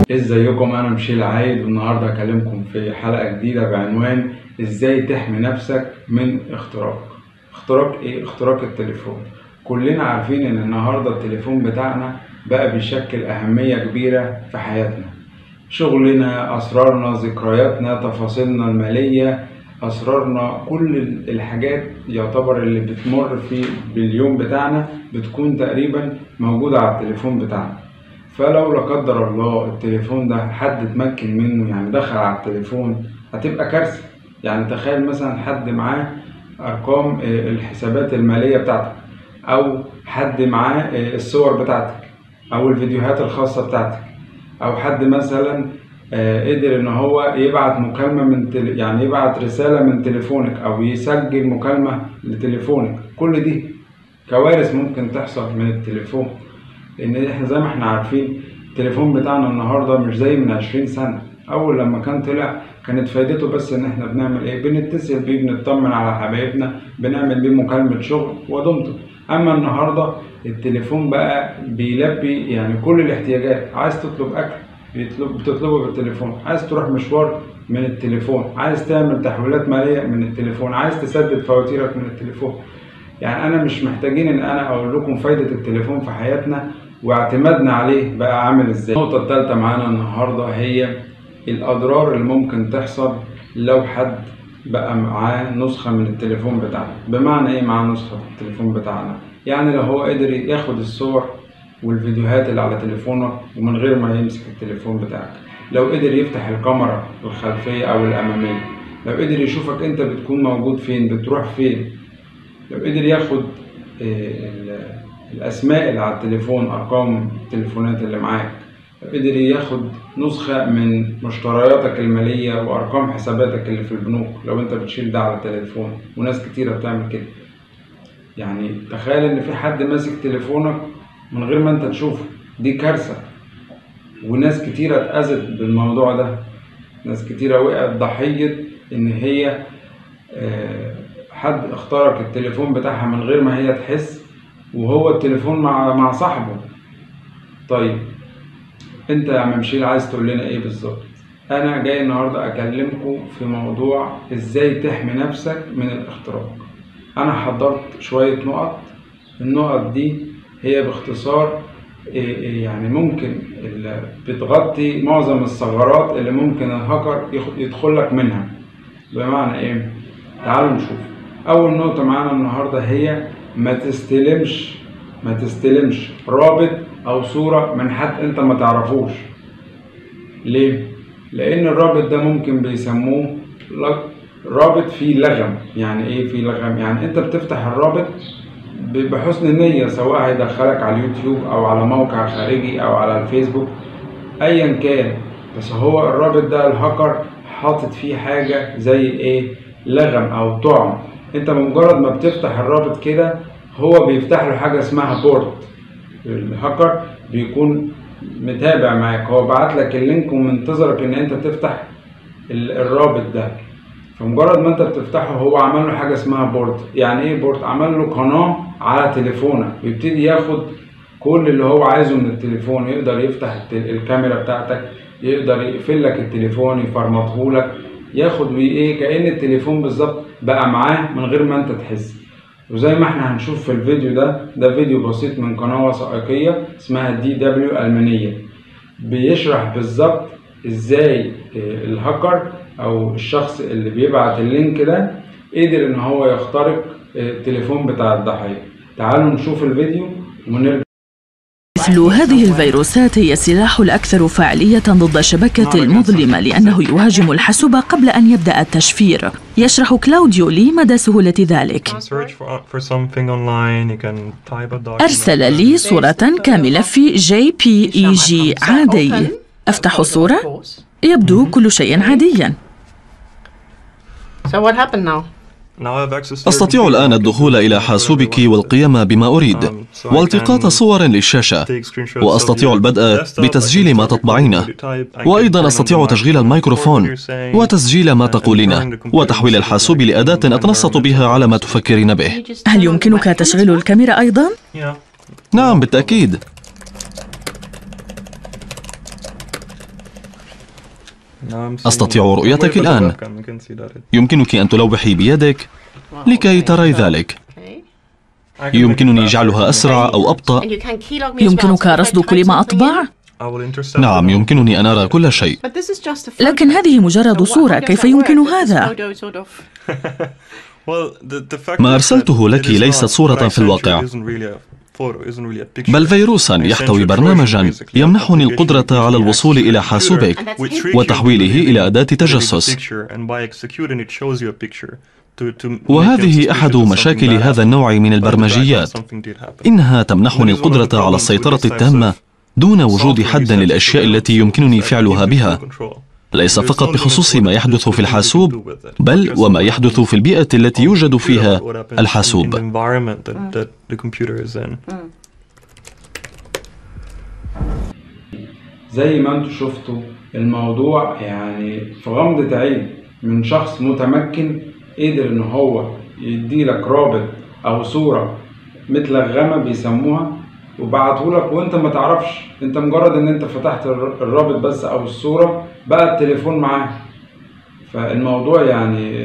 ازيكم انا مشيل عايد والنهارده هكلمكم في حلقه جديده بعنوان ازاي تحمي نفسك من اختراق اختراق ايه اختراق التليفون كلنا عارفين ان النهارده التليفون بتاعنا بقى بيشكل اهميه كبيره في حياتنا شغلنا اسرارنا ذكرياتنا تفاصيلنا الماليه اسرارنا كل الحاجات يعتبر اللي بتمر في باليوم بتاعنا بتكون تقريبا موجوده على التليفون بتاعنا فلو لا قدر الله التليفون ده حد اتمكن منه يعني دخل على التليفون هتبقى كارثه يعني تخيل مثلا حد معاه ارقام الحسابات الماليه بتاعتك او حد معاه الصور بتاعتك او الفيديوهات الخاصه بتاعتك او حد مثلا قدر ان هو يبعت مكالمه من تل... يعني يبعت رساله من تليفونك او يسجل مكالمه لتليفونك كل دي كوارث ممكن تحصل من التليفون لان احنا زي ما احنا عارفين التليفون بتاعنا النهارده مش زي من عشرين سنه اول لما كان طلع كانت فايدته بس ان احنا بنعمل ايه بنتصل بيه بنطمن على حبايبنا بنعمل بيه مكالمه شغل ودمته اما النهارده التليفون بقى بيلبي يعني كل الاحتياجات عايز تطلب اكل بيطلب بتطلبه بالتليفون عايز تروح مشوار من التليفون عايز تعمل تحويلات ماليه من التليفون عايز تسدد فواتيرك من التليفون يعني انا مش محتاجين ان انا اقول لكم فايده التليفون في حياتنا واعتمادنا عليه بقى عامل ازاي النقطه الثالثه معانا النهارده هي الاضرار اللي ممكن تحصل لو حد بقى معاه نسخه من التليفون بتاعنا بمعنى ايه معاه نسخه من التليفون بتاعنا يعني لو هو قدر ياخد الصور والفيديوهات اللي على تليفونك ومن غير ما يمسك التليفون بتاعك لو قدر يفتح الكاميرا الخلفيه او الاماميه لو قدر يشوفك انت بتكون موجود فين بتروح فين لو قدر ياخد الاسماء اللي على التليفون ارقام التليفونات اللي معاك لو قدر ياخد نسخة من مشترياتك المالية وأرقام حساباتك اللي في البنوك لو أنت بتشيل ده على التليفون وناس كتيرة بتعمل كده يعني تخيل إن في حد ماسك تليفونك من غير ما أنت تشوفه دي كارثة وناس كتيرة اتأذت بالموضوع ده ناس كتيرة وقعت ضحية إن هي حد اخترق التليفون بتاعها من غير ما هي تحس وهو التليفون مع مع صاحبه طيب انت يا عم مشيل عايز تقول لنا ايه بالظبط انا جاي النهارده اكلمكم في موضوع ازاي تحمي نفسك من الاختراق انا حضرت شويه نقط النقط دي هي باختصار يعني ممكن بتغطي معظم الثغرات اللي ممكن الهاكر يدخل لك منها بمعنى ايه تعالوا نشوف اول نقطه معانا النهارده هي ما تستلمش ما تستلمش رابط او صورة من حد انت ما تعرفوش ليه لان الرابط ده ممكن بيسموه رابط فيه لغم يعني ايه فيه لغم يعني انت بتفتح الرابط بحسن نية سواء هيدخلك على اليوتيوب او على موقع خارجي او على الفيسبوك ايا كان بس هو الرابط ده الهاكر حاطط فيه حاجة زي ايه لغم او طعم انت بمجرد ما بتفتح الرابط كده هو بيفتح له حاجة اسمها بورت الهاكر بيكون متابع معاك هو بعت لك اللينك ومنتظرك ان انت تفتح الرابط ده فمجرد ما انت بتفتحه هو عمل له حاجه اسمها بورت يعني ايه بورت عمل له قناه على تليفونك ويبتدي ياخد كل اللي هو عايزه من التليفون يقدر يفتح الكاميرا بتاعتك يقدر يقفل لك التليفون يفرمطه لك ياخد ايه كأن التليفون بالظبط بقى معاه من غير ما انت تحس وزي ما احنا هنشوف في الفيديو ده ده فيديو بسيط من قناة وثائقية اسمها دي دبليو ألمانية بيشرح بالظبط ازاي الهاكر او الشخص اللي بيبعت اللينك ده قدر ان هو يخترق التليفون بتاع الضحية تعالوا نشوف الفيديو ونرجع مثل هذه الفيروسات هي السلاح الأكثر فاعلية ضد الشبكة المظلمة لأنه يهاجم الحاسوب قبل أن يبدأ التشفير يشرح كلاوديو لي مدى سهولة ذلك أرسل لي صورة كملف جي بي إي جي عادي أفتح الصورة يبدو كل شيء عاديا So what happened now? أستطيع الآن الدخول إلى حاسوبك والقيام بما أريد والتقاط صور للشاشة وأستطيع البدء بتسجيل ما تطبعينه وأيضا أستطيع تشغيل الميكروفون وتسجيل ما تقولينه وتحويل الحاسوب لأداة أتنصت بها على ما تفكرين به هل يمكنك تشغيل الكاميرا أيضا؟ نعم بالتأكيد أستطيع رؤيتك الآن يمكنك أن تلوحي بيدك لكي تري ذلك Okay. يمكنني جعلها أسرع أو أبطأ And you can keylog me as well. يمكنك So if I رصد type كل ما something أطبع؟ in- نعم يمكنني أن أرى كل شيء But this is just a photo. لكن هذه مجرد So what- صورة how does كيف that يمكن work? This هذا؟ photo sort of- ما أرسلته لك ليست صورة في الواقع بل فيروسا يحتوي برنامجا يمنحني القدرة على الوصول إلى حاسوبك وتحويله إلى أداة تجسس وهذه أحد مشاكل هذا النوع من البرمجيات إنها تمنحني القدرة على السيطرة التامة دون وجود حد للأشياء التي يمكنني فعلها بها ليس فقط بخصوص ما يحدث في الحاسوب بل وما يحدث في البيئة التي يوجد فيها الحاسوب زي ما انتوا شفتوا الموضوع يعني في غمضة عين من شخص متمكن قدر ان هو يديلك رابط او صورة متلغمة بيسموها وبعتهولك وانت ما تعرفش انت مجرد ان انت فتحت الر- الرابط بس او الصورة بقى التليفون معاه فالموضوع يعني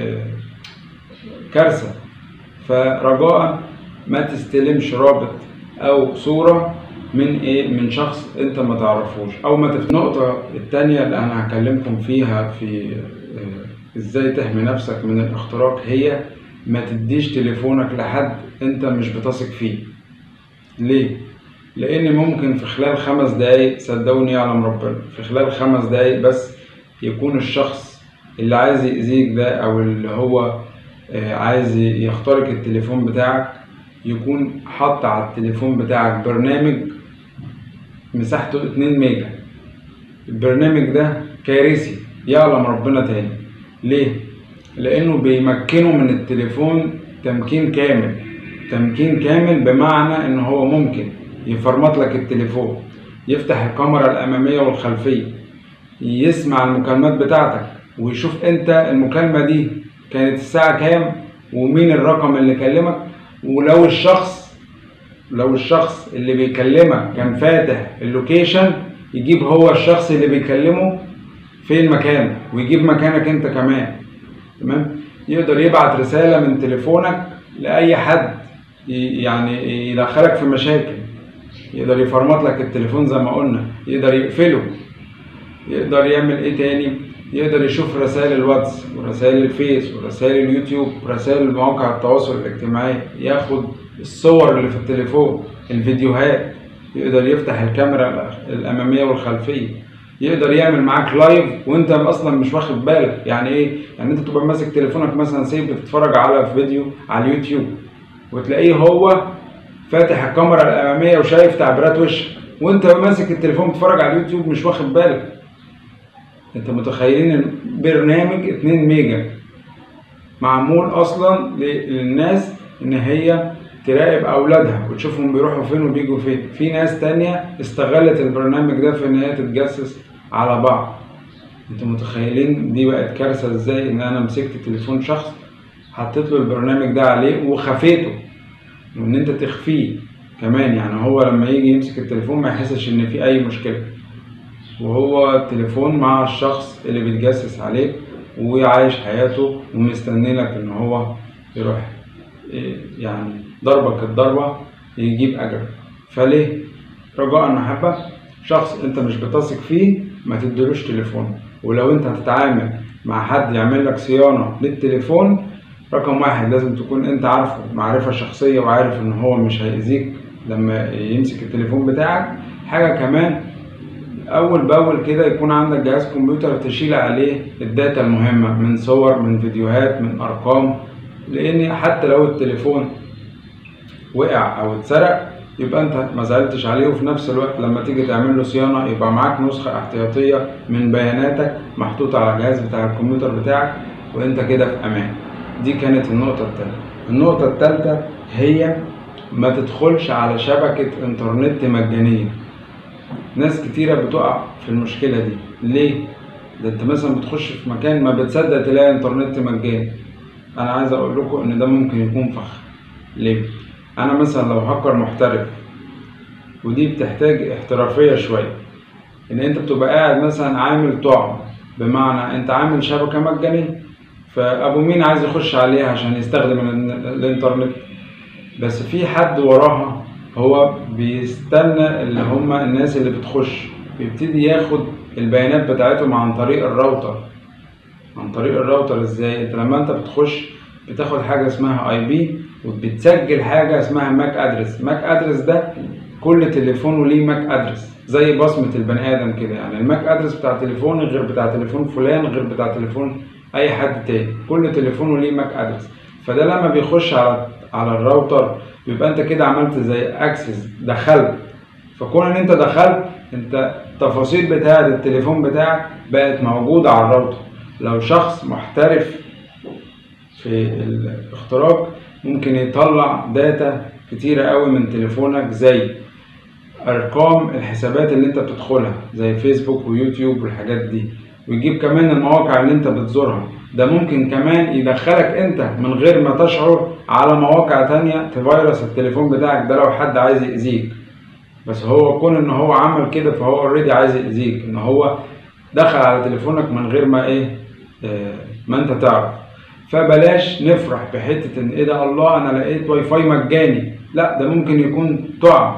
كارثة فرجاء ما تستلمش رابط او صورة من ايه من شخص انت ما تعرفوش او ما تف... النقطة التانية اللي انا هكلمكم فيها في آه، ازاي تحمي نفسك من الاختراق هي ما تديش تليفونك لحد انت مش بتثق فيه ليه؟ لان ممكن في خلال خمس دقايق صدقوني يعلم ربنا في خلال خمس دقايق بس يكون الشخص اللي عايز يأذيك ده او اللي هو آه، عايز يخترق التليفون بتاعك يكون حط على التليفون بتاعك برنامج مساحته 2 ميجا البرنامج ده كارثي يعلم ربنا تاني ليه؟ لأنه بيمكنه من التليفون تمكين كامل تمكين كامل بمعنى إن هو ممكن يفرمط لك التليفون يفتح الكاميرا الأمامية والخلفية يسمع المكالمات بتاعتك ويشوف انت المكالمة دي كانت الساعة كام ومين الرقم اللي كلمك ولو الشخص لو الشخص اللي بيكلمك كان فاتح اللوكيشن يجيب هو الشخص اللي بيكلمه فين مكانه ويجيب مكانك انت كمان تمام يقدر يبعت رسالة من تليفونك لأي حد ي- يعني يدخلك في مشاكل يقدر يفرمط لك التليفون زي ما قلنا يقدر يقفله يقدر يعمل ايه تاني يقدر يشوف رسائل الواتس ورسائل الفيس ورسائل اليوتيوب ورسائل مواقع التواصل الاجتماعي ياخد الصور اللي في التليفون الفيديوهات يقدر يفتح الكاميرا الاماميه والخلفيه يقدر يعمل معاك لايف وانت اصلا مش واخد بالك يعني ايه يعني انت تبقى ماسك تليفونك مثلا سيب بتتفرج على فيديو على اليوتيوب وتلاقيه هو فاتح الكاميرا الاماميه وشايف تعبيرات وشك وانت ماسك التليفون بتتفرج على اليوتيوب مش واخد بالك انت متخيلين إن برنامج 2 ميجا معمول اصلا ل- للناس ان هي تراقب اولادها وتشوفهم بيروحوا فين وبيجوا فين في ناس تانية استغلت البرنامج ده في ان هي تتجسس على بعض انتوا متخيلين دي بقت كارثه ازاي ان انا مسكت تليفون شخص حطيت له البرنامج ده عليه وخفيته وان انت تخفيه كمان يعني هو لما يجي يمسك التليفون ما يحسش ان في اي مشكله وهو التليفون مع الشخص اللي بيتجسس عليه وعايش حياته ومستني لك ان هو يروح إيه يعني ضربك الضربة يجيب أجر فليه رجاء محبة شخص انت مش بتثق فيه ما تديلوش تليفون ولو انت هتتعامل مع حد يعمل لك صيانة للتليفون رقم واحد لازم تكون انت عارفه معرفة شخصية وعارف ان هو مش هيأذيك لما يمسك التليفون بتاعك حاجة كمان اول باول كده يكون عندك جهاز كمبيوتر تشيل عليه الداتا المهمه من صور من فيديوهات من ارقام لان حتى لو التليفون وقع او اتسرق يبقى انت ما زعلتش عليه وفي نفس الوقت لما تيجي تعمل له صيانه يبقى معاك نسخه احتياطيه من بياناتك محطوطه على الجهاز بتاع الكمبيوتر بتاعك وانت كده في امان دي كانت النقطه الثالثه النقطه الثالثه هي ما تدخلش على شبكه انترنت مجانيه ناس كتيرة بتقع في المشكلة دي ليه؟ ده انت مثلا بتخش في مكان ما بتصدق تلاقي انترنت مجاني انا عايز اقول لكم ان ده ممكن يكون فخ ليه؟ انا مثلا لو هاكر محترف ودي بتحتاج احترافية شوية ان انت بتبقى قاعد مثلا عامل طعم بمعنى انت عامل شبكة مجانية فابو مين عايز يخش عليها عشان يستخدم ال- الانترنت بس في حد وراها هو بيستنى اللي هم الناس اللي بتخش بيبتدي ياخد البيانات بتاعتهم عن طريق الراوتر عن طريق الراوتر ازاي انت لما انت بتخش بتاخد حاجه اسمها اي بي وبتسجل حاجه اسمها ماك ادرس ماك ادرس ده كل تليفون ليه ماك ادرس زي بصمه البني ادم كده يعني الماك ادرس بتاع تليفوني غير بتاع تليفون فلان غير بتاع تليفون اي حد تاني كل تليفون ليه ماك ادرس فده لما بيخش على على الراوتر يبقى انت كده عملت زي اكسس دخلت فكون ان انت دخلت انت التفاصيل بتاعه التليفون بتاعك بقت موجوده على الراوتر لو شخص محترف في الاختراق ممكن يطلع داتا كتيرة قوي من تليفونك زي ارقام الحسابات اللي انت بتدخلها زي فيسبوك ويوتيوب والحاجات دي ويجيب كمان المواقع اللي انت بتزورها ده ممكن كمان يدخلك انت من غير ما تشعر على مواقع تانية تفيروس التليفون بتاعك ده لو حد عايز يأذيك بس هو كون ان هو عمل كده فهو اوريدي عايز يأذيك ان هو دخل على تليفونك من غير ما ايه آه، ما انت تعرف فبلاش نفرح بحته ان ايه ده الله انا لقيت واي فاي مجاني لا ده ممكن يكون طعم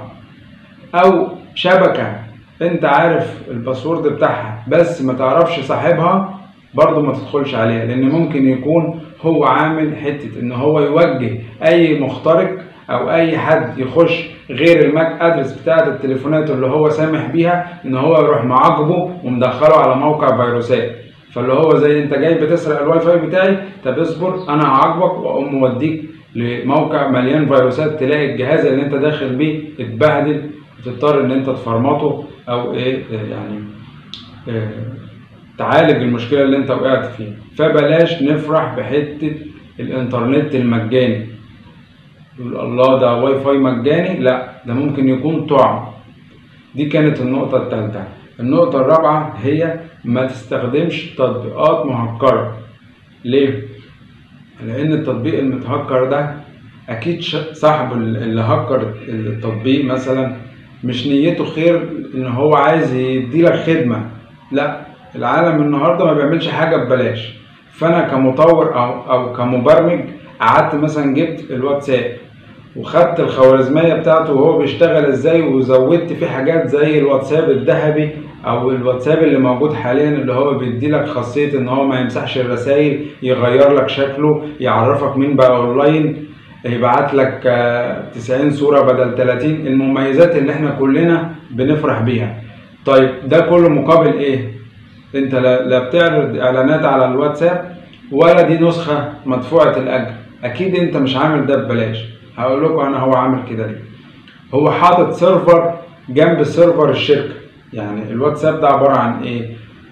او شبكه انت عارف الباسورد بتاعها بس ما تعرفش صاحبها برضه ما تدخلش عليها لان ممكن يكون هو عامل حته ان هو يوجه اي مخترق او اي حد يخش غير الماك ادرس بتاعت التليفونات اللي هو سامح بيها ان هو يروح معاقبه ومدخله على موقع فيروسات فاللي هو زي انت جاي بتسرق الواي فاي بتاعي طب اصبر انا هعاقبك واقوم موديك لموقع مليان فيروسات تلاقي الجهاز اللي انت داخل بيه اتبهدل وتضطر ان انت تفرمطه او ايه يعني آه، تعالج المشكله اللي انت وقعت فيها فبلاش نفرح بحته الانترنت المجاني يقول الله ده واي فاي مجاني لا ده ممكن يكون طعم دي كانت النقطة الثالثة النقطة الرابعة هي ما تستخدمش تطبيقات مهكرة ليه؟ لأن التطبيق المتهكر ده أكيد ش- صاحب ال- اللي هكر التطبيق مثلا مش نيته خير إن هو عايز يديلك خدمة لا العالم النهاردة ما بيعملش حاجة ببلاش فأنا كمطور أو أو كمبرمج قعدت مثلا جبت الواتساب وخدت الخوارزمية بتاعته وهو بيشتغل ازاي وزودت فيه حاجات زي الواتساب الذهبي او الواتساب اللي موجود حاليا اللي هو بيدي لك خاصية ان هو ما يمسحش الرسائل يغير لك شكله يعرفك مين بقى اونلاين يبعت لك آه، 90 صورة بدل 30 المميزات اللي احنا كلنا بنفرح بيها طيب ده كله مقابل ايه انت لا لا بتعرض اعلانات على الواتساب ولا دي نسخة مدفوعة الاجر اكيد انت مش عامل ده ببلاش هقول لكم انا هو عامل كده ليه هو حاطط سيرفر جنب سيرفر الشركة يعني الواتساب ده عبارة عن ايه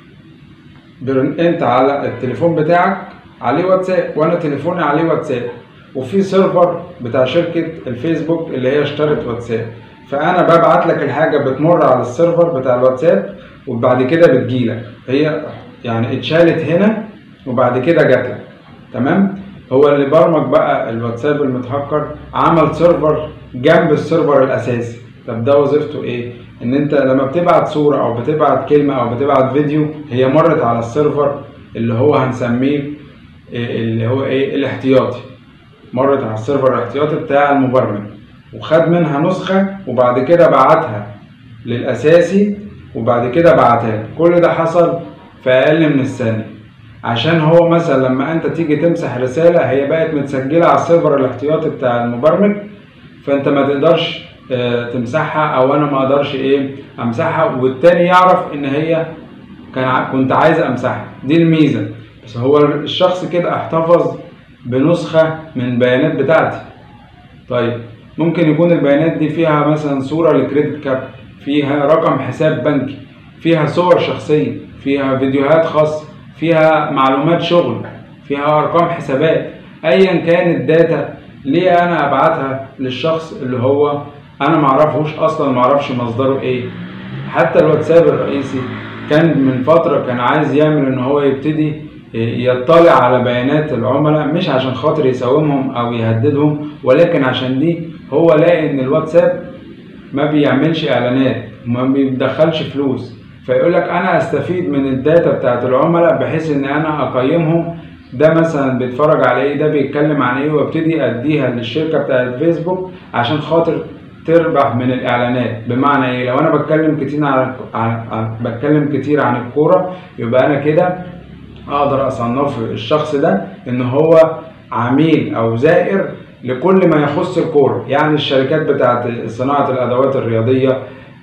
بر- انت على التليفون بتاعك عليه واتساب وانا تليفوني عليه واتساب وفي سيرفر بتاع شركة الفيسبوك اللي هي اشترت واتساب فانا ببعت لك الحاجة بتمر على السيرفر بتاع الواتساب وبعد كده بتجيلك هي يعني اتشالت هنا وبعد كده جات لك تمام هو اللي برمج بقى الواتساب المتهكر عمل سيرفر جنب السيرفر الاساسي طب ده وظيفته ايه ان انت لما بتبعت صورة او بتبعت كلمة او بتبعت فيديو هي مرت على السيرفر اللي هو هنسميه إيه اللي هو ايه الاحتياطي مرت على السيرفر الاحتياطي بتاع المبرمج وخد منها نسخة وبعد كده بعتها للأساسي وبعد كده بعتها لك. كل ده حصل في أقل من الثانية عشان هو مثلا لما انت تيجي تمسح رسالة هي بقت متسجلة على السيرفر الاحتياطي بتاع المبرمج فانت ما تقدرش آه، تمسحها او انا ما اقدرش ايه امسحها والتاني يعرف ان هي كان ع- كنت عايز امسحها دي الميزة بس هو الشخص كده احتفظ بنسخة من البيانات بتاعتي طيب ممكن يكون البيانات دي فيها مثلا صورة لكريدت كارد فيها رقم حساب بنكي فيها صور شخصية فيها فيديوهات خاصة فيها معلومات شغل فيها أرقام حسابات أيا كان الداتا ليه أنا أبعتها للشخص اللي هو أنا معرفهوش أصلا معرفش مصدره إيه حتى الواتساب الرئيسي كان من فترة كان عايز يعمل إن هو يبتدي يطلع على بيانات العملاء مش عشان خاطر يساومهم أو يهددهم ولكن عشان دي هو لاقي إن الواتساب ما بيعملش إعلانات وما بيدخلش فلوس فيقول لك انا استفيد من الداتا بتاعت العملاء بحيث ان انا اقيمهم ده مثلا بيتفرج على ايه ده بيتكلم عن ايه وابتدي اديها للشركه بتاعت فيسبوك عشان خاطر تربح من الاعلانات بمعنى ايه لو انا بتكلم كتير عن, عن, عن بتكلم كتير عن الكوره يبقى انا كده اقدر اصنف الشخص ده ان هو عميل او زائر لكل ما يخص الكوره يعني الشركات بتاعت صناعه الادوات الرياضيه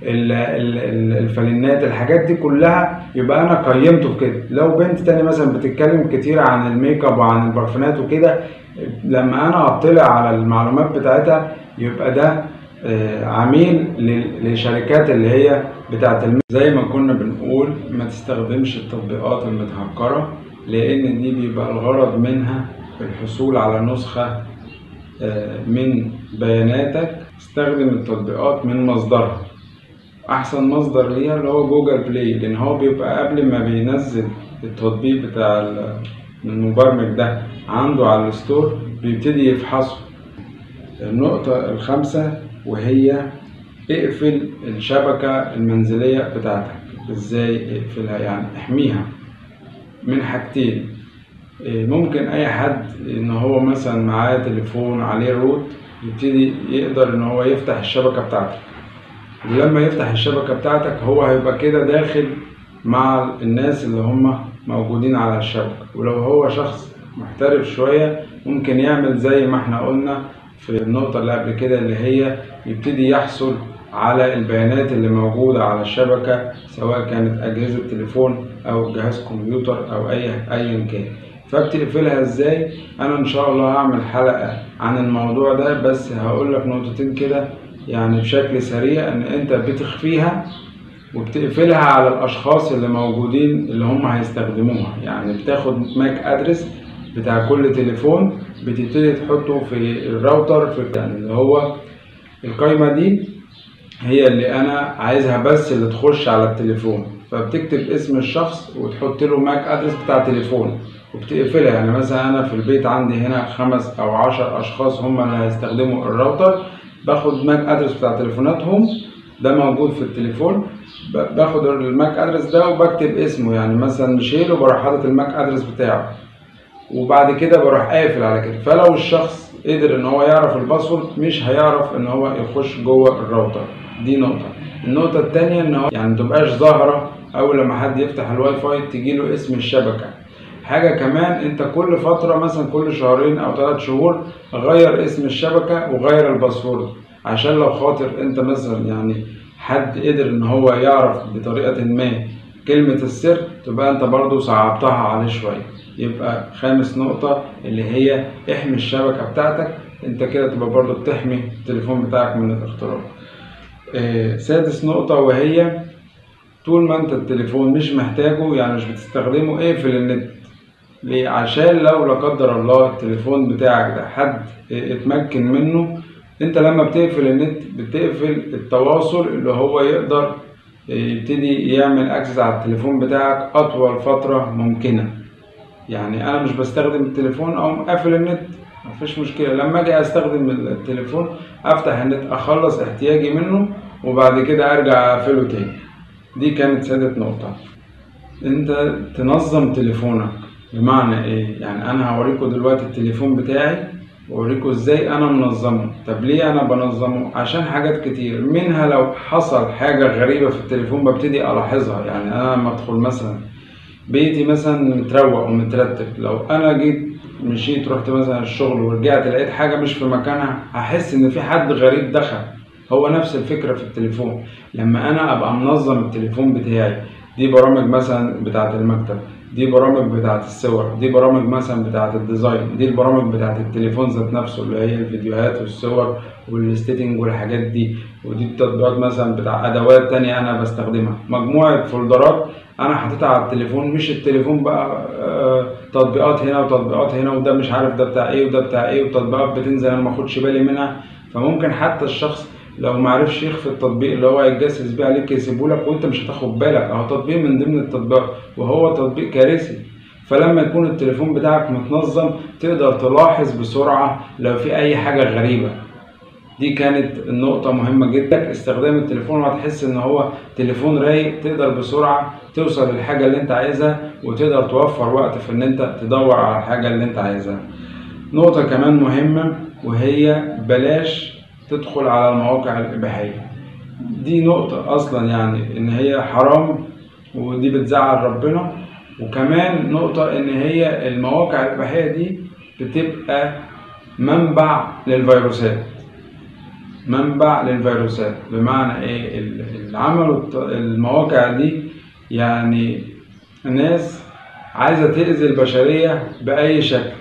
الفلنات الحاجات دي كلها يبقى انا قيمته في كده لو بنت تاني مثلا بتتكلم كتير عن الميك اب وعن البرفانات وكده لما انا اطلع على المعلومات بتاعتها يبقى ده عميل لشركات اللي هي بتاعت الم... زي ما كنا بنقول ما تستخدمش التطبيقات المتهكرة لان دي بيبقى الغرض منها الحصول على نسخة من بياناتك استخدم التطبيقات من مصدرها احسن مصدر ليها اللي هو جوجل بلاي لان هو بيبقى قبل ما بينزل التطبيق بتاع المبرمج ده عنده على الستور بيبتدي يفحصه النقطة الخامسة وهي اقفل الشبكة المنزلية بتاعتك ازاي اقفلها يعني احميها من حاجتين ممكن اي حد ان هو مثلا معاه تليفون عليه روت يبتدي يقدر ان هو يفتح الشبكة بتاعتك ولما يفتح الشبكة بتاعتك هو هيبقى كده داخل مع الناس اللي هم موجودين على الشبكة ولو هو شخص محترف شوية ممكن يعمل زي ما احنا قلنا في النقطة اللي قبل كده اللي هي يبتدي يحصل على البيانات اللي موجودة على الشبكة سواء كانت أجهزة تليفون أو جهاز كمبيوتر أو أي أيا كان فبتقفلها ازاي انا ان شاء الله هعمل حلقة عن الموضوع ده بس هقول لك نقطتين كده يعني بشكل سريع ان انت بتخفيها وبتقفلها على الاشخاص اللي موجودين اللي هم هيستخدموها يعني بتاخد ماك ادرس بتاع كل تليفون بتبتدي تحطه في الراوتر في يعني اللي هو القايمة دي هي اللي انا عايزها بس اللي تخش على التليفون فبتكتب اسم الشخص وتحط له ماك ادرس بتاع تليفون وبتقفلها يعني مثلا انا في البيت عندي هنا خمس او عشر اشخاص هم اللي هيستخدموا الراوتر باخد ماك ادرس بتاع تليفوناتهم ده موجود في التليفون باخد الماك ادرس ده وبكتب اسمه يعني مثلا ميشيل وبروح حاطط الماك ادرس بتاعه وبعد كده بروح قافل على كده فلو الشخص قدر ان هو يعرف الباسورد مش هيعرف ان هو يخش جوه الراوتر دي نقطة النقطة التانية ان هو يعني متبقاش ظاهرة اول لما حد يفتح الواي فاي تجيله اسم الشبكة حاجة كمان انت كل فترة مثلا كل شهرين او ثلاث شهور غير اسم الشبكة وغير الباسورد عشان لو خاطر انت مثلا يعني حد قدر ان هو يعرف بطريقة ما كلمة السر تبقى انت برضو صعبتها عليه شوية يبقى خامس نقطة اللي هي احمي الشبكة بتاعتك انت كده تبقى برضو بتحمي التليفون بتاعك من الاختراق آه سادس نقطة وهي طول ما انت التليفون مش محتاجه يعني مش بتستخدمه اقفل النت ليه عشان لو لا قدر الله التليفون بتاعك ده حد اتمكن منه انت لما بتقفل النت بتقفل التواصل اللي هو يقدر يبتدي يعمل اكسس على التليفون بتاعك اطول فترة ممكنة يعني انا مش بستخدم التليفون او قافل النت مفيش مشكلة لما اجي استخدم التليفون افتح النت اخلص احتياجي منه وبعد كده ارجع اقفله تاني دي كانت سادة نقطة انت تنظم تليفونك بمعنى ايه يعني انا هوريكم دلوقتي التليفون بتاعي واوريكم ازاي انا منظمه طب ليه انا بنظمه عشان حاجات كتير منها لو حصل حاجة غريبة في التليفون ببتدي الاحظها يعني انا لما ادخل مثلا بيتي مثلا متروق ومترتب لو انا جيت مشيت رحت مثلا الشغل ورجعت لقيت حاجة مش في مكانها هحس ان في حد غريب دخل هو نفس الفكرة في التليفون لما انا ابقى منظم التليفون بتاعي دي برامج مثلا بتاعة المكتب دي برامج بتاعة الصور دي برامج مثلا بتاعة الديزاين دي البرامج بتاعة التليفون ذات نفسه اللي هي الفيديوهات والصور والستيتنج والحاجات دي ودي التطبيقات مثلا بتاع ادوات تانية انا بستخدمها مجموعة فولدرات انا حاططها على التليفون مش التليفون بقى آه تطبيقات هنا وتطبيقات هنا وده مش عارف ده بتاع ايه وده بتاع ايه وتطبيقات بتنزل انا ماخدش بالي منها فممكن حتى الشخص لو معرفش يخفي التطبيق اللي هو هيتجسس بيه عليك يسيبهولك وانت مش هتاخد بالك اهو تطبيق من ضمن التطبيقات وهو تطبيق كارثي فلما يكون التليفون بتاعك متنظم تقدر تلاحظ بسرعة لو في اي حاجة غريبة دي كانت النقطة مهمة جدا استخدام التليفون وهتحس ان هو تليفون رايق تقدر بسرعة توصل للحاجة اللي انت عايزها وتقدر توفر وقت في ان انت تدور على الحاجة اللي انت عايزها نقطة كمان مهمة وهي بلاش تدخل على المواقع الإباحية دي نقطة أصلا يعني إن هي حرام ودي بتزعل ربنا وكمان نقطة إن هي المواقع الإباحية دي بتبقى منبع للفيروسات منبع للفيروسات بمعنى ايه اللي عملوا المواقع دي يعني ناس عايزة تأذي البشرية بأي شكل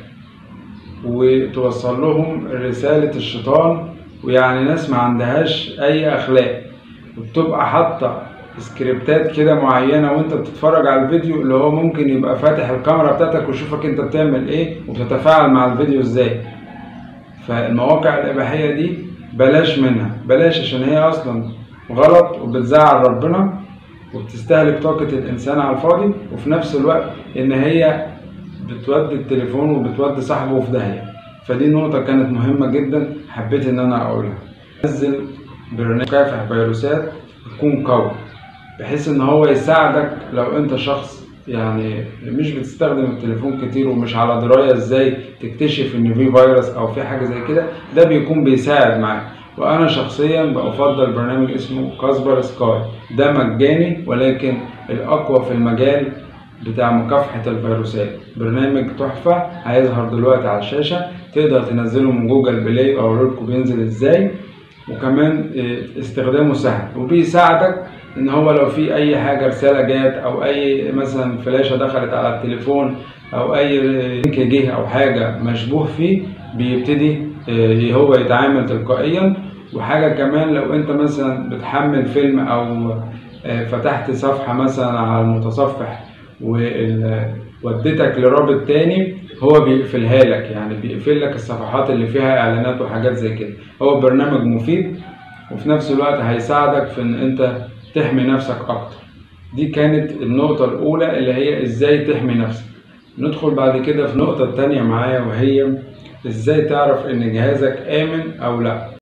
وتوصل لهم رسالة الشيطان ويعني ناس ما عندهاش أي أخلاق وبتبقى حاطة سكريبتات كده معينة وانت بتتفرج على الفيديو اللي هو ممكن يبقى فاتح الكاميرا بتاعتك ويشوفك انت بتعمل ايه وبتتفاعل مع الفيديو ازاي فالمواقع الإباحية دي بلاش منها بلاش عشان هي أصلا غلط وبتزعل ربنا وبتستهلك طاقة الإنسان على الفاضي وفي نفس الوقت إن هي بتودي التليفون وبتودي صاحبه في داهية فدي نقطة كانت مهمة جدا حبيت إن أنا أقولها نزل برنامج كافح فيروسات يكون قوي بحيث إن هو يساعدك لو أنت شخص يعني مش بتستخدم التليفون كتير ومش على دراية ازاي تكتشف ان في فيروس او في حاجة زي كده ده بيكون بيساعد معاك وانا شخصيا بفضل برنامج اسمه كاسبر سكاي ده مجاني ولكن الاقوى في المجال بتاع مكافحة الفيروسات برنامج تحفة هيظهر دلوقتي على الشاشة تقدر تنزله من جوجل بلاي او اوريكم بينزل ازاي وكمان استخدامه سهل وبيساعدك ان هو لو في اي حاجه رساله جات او اي مثلا فلاشه دخلت على التليفون او اي لينك جه او حاجه مشبوه فيه بيبتدي هو يتعامل تلقائيا وحاجه كمان لو انت مثلا بتحمل فيلم او فتحت صفحه مثلا على المتصفح ووديتك لرابط تاني هو بيقفلها لك يعني بيقفل لك الصفحات اللي فيها اعلانات وحاجات زي كده هو برنامج مفيد وفي نفس الوقت هيساعدك في ان انت تحمي نفسك اكتر دي كانت النقطة الاولى اللي هي ازاي تحمي نفسك ندخل بعد كده في النقطة التانية معايا وهي ازاي تعرف ان جهازك امن او لا